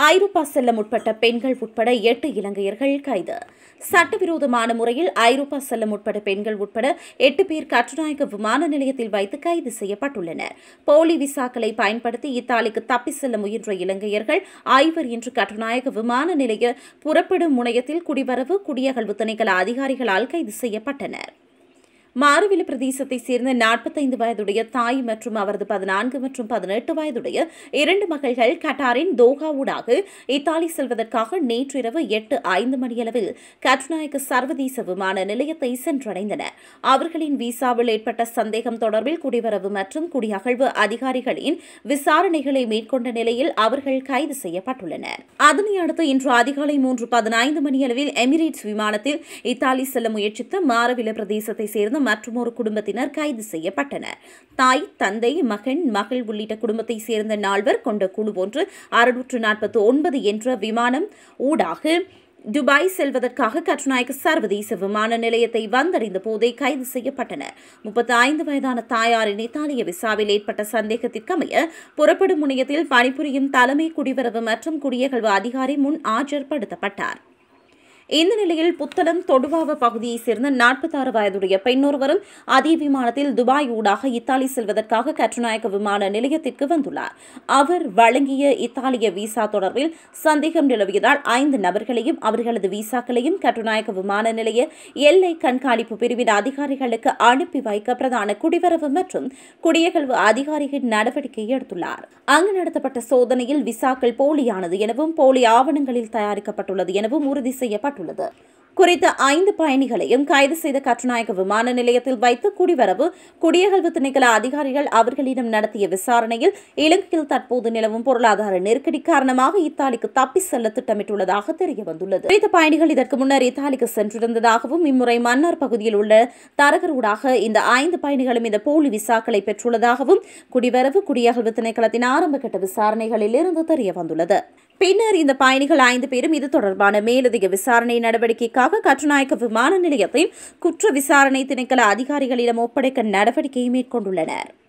ஐரோப்பா செல்ல முற்பட்ட பெண்கள் உட்பட எட்டு இலங்கையர்கள் கைது சட்டவிரோதமான முறையில் ஐரோப்பா செல்ல முற்பட்ட பெண்கள் உட்பட எட்டு பேர் கட்டுநாயக்க விமான நிலையத்தில் வைத்து கைது செய்யப்பட்டுள்ளனர் போலி விசாக்களை பயன்படுத்தி இத்தாலிக்கு தப்பி செல்ல முயன்ற இலங்கையர்கள் ஐவர் இன்று கட்டுநாயக்க விமான நிலைய புறப்படும் முனையத்தில் குடிவரவு குடியகழ்வு திணைக்கள அதிகாரிகளால் கைது செய்யப்பட்டனர் மாறுவில பிரதேசத்தைச் சேர்ந்த நாற்பத்தைந்து வயதுடைய தாய் மற்றும் அவரது பதினான்கு மற்றும் பதினெட்டு வயதுடைய இரண்டு மகள்கள் கட்டாரின் தோஹா ஊடாக இத்தாலி செல்வதற்காக நேற்றிரவு எட்டு ஐந்து மணியளவில் கட்டுநாயக்க சர்வதேச விமான நிலையத்தை சென்றடைந்தனர் அவர்களின் விசாவில் ஏற்பட்ட சந்தேகம் தொடர்பில் குடிவரவு மற்றும் குடியகழ்வு அதிகாரிகளின் விசாரணைகளை மேற்கொண்ட நிலையில் அவர்கள் கைது செய்யப்பட்டுள்ளனர் அதனை அடுத்து இன்று அதிகாலை மூன்று பதினைந்து மணியளவில் எமிரேட்ஸ் விமானத்தில் இத்தாலி செல்ல முயற்சித்த மாரவில பிரதேசத்தைச் சேர்ந்த மற்றொரு குடும்பத்தினர் கைது செய்யப்பட்டனர் தாய் தந்தை மகன் மகள் உள்ளிட்ட குடும்பத்தைச் சேர்ந்த நால்வர் கொண்ட குழு ஒன்று அறுநூற்று நாற்பத்தி ஒன்பது என்ற விமானம் ஊடாக துபாய் செல்வதற்காக கட்டுநாயக்க சர்வதேச விமான நிலையத்தை வந்தடைந்த போதே கைது செய்யப்பட்டனர் முப்பத்தி ஐந்து வயதான தாயாரின் இத்தாலிய விசாவில் ஏற்பட்ட சந்தேகத்திற்கமைய புறப்படும் முனையத்தில் பணிபுரியும் தலைமை குடிவரவு மற்றும் குடியகழ்வு அதிகாரி முன் ஆஜர்படுத்தப்பட்டார் இந்த நிலையில் புத்தளம் தொடுவாவ பகுதியைச் சேர்ந்த நாற்பத்தாறு வயதுடைய பெண்ணொருவரும் அதே விமானத்தில் துபாய் ஊடாக இத்தாலி செல்வதற்காக கட்டுநாயக்க விமான நிலையத்திற்கு வந்துள்ளார் அவர் வழங்கிய இத்தாலிய விசா தொடர்பில் சந்தேகம் நிலவியதால் ஐந்து நபர்களையும் அவர்களது விசாக்களையும் கட்டுநாயக்க விமான நிலைய எல்லை கண்காணிப்பு பிரிவின் அதிகாரிகளுக்கு அனுப்பி வைக்க பிரதான குடிவரவு மற்றும் குடியகழ்வு அதிகாரிகள் நடவடிக்கை எடுத்துள்ளார் அங்கு நடத்தப்பட்ட சோதனையில் விசாக்கள் போலியானது எனவும் போலி ஆவணங்களில் தயாரிக்கப்பட்டுள்ளது எனவும் உறுதி செய்யப்பட்டுள்ளது குறித்த ஐந்து பயணிகளையும் கைது செய்த கட்டுநாயக்க விமான நிலையத்தில் வைத்து குடிவரவு குடியகழ்வு திணைக்கள அதிகாரிகள் அவர்களிடம் நடத்திய விசாரணையில் இலங்கையில் தற்போது நிலவும் பொருளாதார நெருக்கடி காரணமாக இத்தாலிக்கு தப்பி செல்ல திட்டமிட்டுள்ளதாக தெரியவந்துள்ளது குறித்த பயணிகள் இதற்கு முன்னர் இத்தாலிக்கு சென்றிருந்ததாகவும் இம்முறை மன்னார் பகுதியில் உள்ள தரகரூடாக இந்த ஐந்து பயணிகளும் இந்த போலி விசாக்களை பெற்றுள்ளதாகவும் குடிவரவு குடியகழ்வு திணைக்களத்தின் ஆரம்பகட்ட விசாரணைகளில் இருந்து தெரியவந்துள்ளது பின்னர் இந்த பயணிகள் ஐந்து பேரும் இது தொடர்பான மேலதிக விசாரணை நடவடிக்கைக்காக கட்டுநாயக்க விமான நிலையத்தின் குற்ற விசாரணை திணைக்கள அதிகாரிகளிடம் ஒப்படைக்க நடவடிக்கை மேற்கொண்டுள்ளனர்